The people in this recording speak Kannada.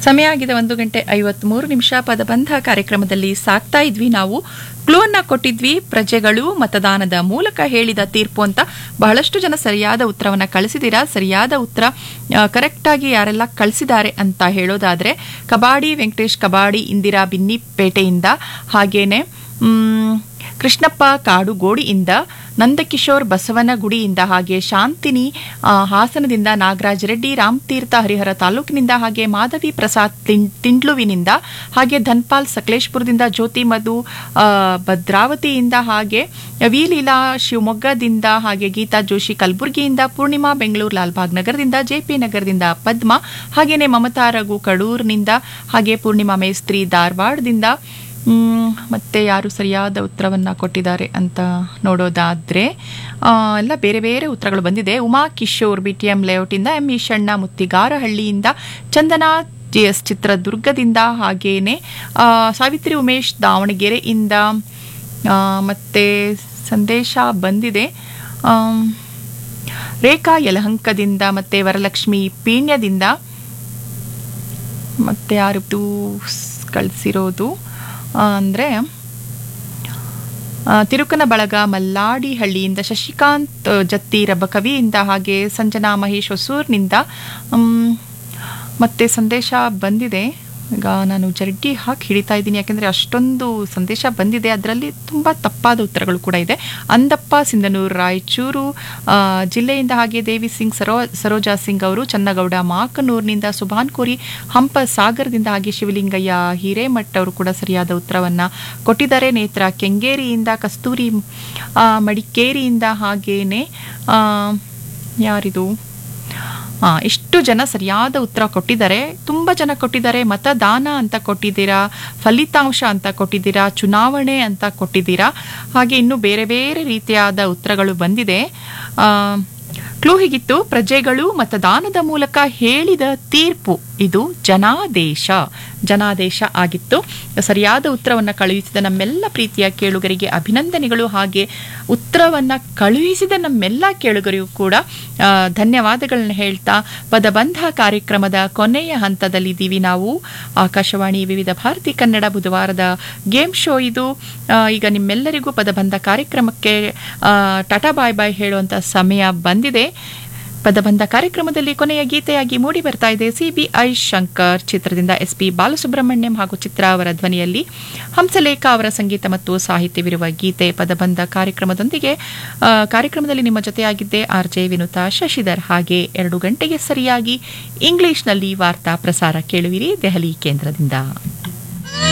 ಸಮಯ ಆಗಿದೆ ಒಂದು ಗಂಟೆ ಐವತ್ಮೂರು ನಿಮಿಷ ಪದಬಂಧ ಕಾರ್ಯಕ್ರಮದಲ್ಲಿ ಸಾಕ್ತಾ ಇದ್ವಿ ನಾವು ಕ್ಲೂನ್ನ ಕೊಟ್ಟಿದ್ವಿ ಪ್ರಜೆಗಳು ಮತದಾನದ ಮೂಲಕ ಹೇಳಿದ ತೀರ್ಪು ಅಂತ ಬಹಳಷ್ಟು ಜನ ಸರಿಯಾದ ಉತ್ತರವನ್ನ ಕಳಿಸಿದ್ದೀರಾ ಸರಿಯಾದ ಉತ್ತರ ಕರೆಕ್ಟಾಗಿ ಯಾರೆಲ್ಲ ಕಳಿಸಿದ್ದಾರೆ ಅಂತ ಹೇಳೋದಾದ್ರೆ ಕಬಾಡಿ ವೆಂಕಟೇಶ್ ಕಬಾಡಿ ಇಂದಿರಾ ಬಿನ್ನಿಪೇಟೆಯಿಂದ ಹಾಗೇನೆ ಮ್, ಕೃಷ್ಣಪ್ಪ ಕಾಡುಗೋಡಿಯಿಂದ ನಂದಕಿಶೋರ್ ಬಸವನಗುಡಿಯಿಂದ ಹಾಗೆ ಶಾಂತಿನಿ ಆ, ಹಾಸನದಿಂದ ನಾಗರಾಜ್ ರೆಡ್ಡಿ ರಾಮತೀರ್ಥ ಹರಿಹರ ತಾಲೂಕಿನಿಂದ ಹಾಗೆ ಮಾಧವಿ ಪ್ರಸಾದ್ ತಿಂ- ತಿಂಡ್ಲುವಿನಿಂದ ಹಾಗೆ ಧನ್ಪಾಲ್ ಸಕಲೇಶ್ಪುರದಿಂದ ಜ್ಯೋತಿ ಮಧು ಆ, ಭದ್ರಾವತಿಯಿಂದ ಹಾಗೆ ವಿಲೀಲಾ ಶಿವಮೊಗ್ಗದಿಂದ ಹಾಗೆ ಗೀತಾ ಜೋಶಿ ಕಲಬುರಗಿಯಿಂದ ಪೂರ್ಣಿಮಾ ಬೆಂಗಳೂರು ಲಾಲ್ಬಾಗ್ ನಗರದಿಂದ ಜೆಪಿ ನಗರದಿಂದ ಪದ್ಮ ಹಾಗೇನೆ ಮಮತಾ ರಘು ಕಡೂರ್ನಿಂದ ಹಾಗೆ ಪೂರ್ಣಿಮಾ ಮೇಸ್ತ್ರಿ ಧಾರವಾಡದಿಂದ ಮ್, ಮತ್ತೆ ಯಾರು ಸರಿಯಾದ ಉತ್ತರವನ್ನ ಕೊಟ್ಟಿದ್ದಾರೆ ಅಂತ ನೋಡೋದಾದ್ರೆ ಆ, ಎಲ್ಲ ಬೇರೆ ಬೇರೆ ಉತ್ತರಗಳು ಬಂದಿದೆ Uma Kishore B T M ಲೇಔಟಿಂದ ಎಂ ಈಶಣ್ಣ ಮುತ್ತಿಗಾರಹಳ್ಳಿಯಿಂದ ಚಂದನಾ ಜಿ ಎಸ್ ಚಿತ್ರದುರ್ಗದಿಂದ ಹಾಗೇನೆ ಆ, ಸಾವಿತ್ರಿ ಉಮೇಶ್ ದಾವಣಗೆರೆಯಿಂದ ಆ, ಮತ್ತೆ ಸಂದೇಶ ಬಂದಿದೆ ಆಮ್, ರೇಖಾ ಯಲಹಂಕದಿಂದ ಮತ್ತೆ ವರಲಕ್ಷ್ಮಿ ಪೀಣ್ಯದಿಂದ ಮತ್ತೆ ಯಾರು ಕಳಿಸಿರೋದು ಅಂದರೆ ತಿರುಕನ ಬಳಗ ಮಲ್ಲಾಡಿಹಳ್ಳಿಯಿಂದ ಶಶಿಕಾಂತ್ ಆ, ಜತ್ತಿ ರಬಕವಿಯಿಂದ ಹಾಗೆ ಸಂಜನಾ ಮಹೇಶ್ ಹೊಸೂರ್ನಿಂದ ಮ್, ಮತ್ತೆ ಸಂದೇಶ ಬಂದಿದೆ ಈಗ ನಾನು ಜರಡಿ ಹಾಕಿ ಹಿಡಿತಾ ಇದ್ದೀನಿ ಯಾಕೆಂದರೆ ಅಷ್ಟೊಂದು ಸಂದೇಶ ಬಂದಿದೆ ಅದರಲ್ಲಿ ತುಂಬ ತಪ್ಪಾದ ಉತ್ತರಗಳು ಕೂಡ ಇದೆ ಅಂದಪ್ಪ ಸಿಂಧನೂರು ರಾಯಚೂರು ಆ, ಜಿಲ್ಲೆಯಿಂದ ಹಾಗೆ ದೇವಿ ಸಿಂಗ್ ಸರೋ ಸರೋಜಾ ಸಿಂಗ್ ಅವರು ಚನ್ನಗೌಡ ಮಾಕನೂರಿನಿಂದ ಸುಭಾನ್ ಕೋರಿ ಹಂಪ ಸಾಗರದಿಂದ ಹಾಗೆ ಶಿವಲಿಂಗಯ್ಯ ಹಿರೇಮಠ್ ಅವರು ಕೂಡ ಸರಿಯಾದ ಉತ್ತರವನ್ನು ಕೊಟ್ಟಿದ್ದಾರೆ ನೇತ್ರ ಕೆಂಗೇರಿಯಿಂದ ಕಸ್ತೂರಿ ಆ, ಮಡಿಕೇರಿಯಿಂದ ಹಾಗೇನೆ ಆ, ಯಾರಿದು ಆ, ಎಷ್ಟು ಜನ ಸರಿಯಾದ ಉತ್ತರ ಕೊಟ್ಟಿದ್ದಾರೆ ತುಂಬ ಜನ ಕೊಟ್ಟಿದ್ದಾರೆ ಮತದಾನ ಅಂತ ಕೊಟ್ಟಿದ್ದೀರಾ ಫಲಿತಾಂಶ ಅಂತ ಕೊಟ್ಟಿದ್ದೀರಾ ಚುನಾವಣೆ ಅಂತ ಕೊಟ್ಟಿದ್ದೀರಾ ಹಾಗೆ ಇನ್ನು ಬೇರೆ ಬೇರೆ ರೀತಿಯಾದ ಉತ್ತರಗಳು ಬಂದಿದೆ ಆ, ಕ್ಲೂ ಹೀಗಿತ್ತು ಪ್ರಜೆಗಳು ಮತದಾನದ ಮೂಲಕ ಹೇಳಿದ ತೀರ್ಪು ಇದು ಜನಾದೇಶ ಜನಾದೇಶ ಆಗಿತ್ತು ಸರಿಯಾದ ಉತ್ತರವನ್ನು ಕಳುಹಿಸಿದ ನಮ್ಮೆಲ್ಲ ಪ್ರೀತಿಯ ಕೇಳುಗರಿಗೆ ಅಭಿನಂದನೆಗಳು ಹಾಗೆ ಉತ್ತರವನ್ನು ಕಳುಹಿಸಿದ ನಮ್ಮೆಲ್ಲ ಕೇಳುಗರಿಗೂ ಕೂಡ ಆ, ಧನ್ಯವಾದಗಳನ್ನ ಹೇಳ್ತಾ ಪದಬಂಧ ಕಾರ್ಯಕ್ರಮದ ಕೊನೆಯ ಹಂತದಲ್ಲಿದ್ದೀವಿ ನಾವು ಆಕಾಶವಾಣಿ ವಿವಿಧ ಭಾರತಿ ಕನ್ನಡ ಬುಧವಾರದ ಗೇಮ್ ಶೋ ಇದು ಆ, ಈಗ ನಿಮ್ಮೆಲ್ಲರಿಗೂ ಪದಬಂಧ ಕಾರ್ಯಕ್ರಮಕ್ಕೆ ಆ, ಟಾಟಾ ಬಾಯ್ ಬಾಯ್ ಹೇಳುವಂಥ ಸಮಯ ಬಂದಿದೆ ಪದಬಂಧ ಕಾರ್ಯಕ್ರಮದಲ್ಲಿ ಕೊನೆಯ ಗೀತೆಯಾಗಿ ಮೂಡಿ ಬರ್ತಾ ಇದೆ ಸಿಬಿಐ ಶಂಕರ್ ಚಿತ್ರದಿಂದ ಎಸ್ ಪಿ ಬಾಲಸುಬ್ರಹ್ಮಣ್ಯಂ ಹಾಗೂ ಚಿತ್ರ ಅವರ ಧ್ವನಿಯಲ್ಲಿ ಹಂಸಲೇಖ ಅವರ ಸಂಗೀತ ಮತ್ತು ಸಾಹಿತ್ಯವಿರುವ ಗೀತೆ ಪದಬಂಧ ಕಾರ್ಯಕ್ರಮದೊಂದಿಗೆ ಆ, ಕಾರ್ಯಕ್ರಮದಲ್ಲಿ ನಿಮ್ಮ ಜೊತೆಯಾಗಿದ್ದೆ ಆರ್ ಜೆ ವಿನುತಾ ಶಶಿಧರ್ ಹಾಗೆ ಎರಡು ಗಂಟೆಗೆ ಸರಿಯಾಗಿ ಇಂಗ್ಲಿಷ್ನಲ್ಲಿ ವಾರ್ತಾ ಪ್ರಸಾರ ಕೇಳುವಿರಿ ದೆಹಲಿ ಕೇಂದ್ರದಿಂದ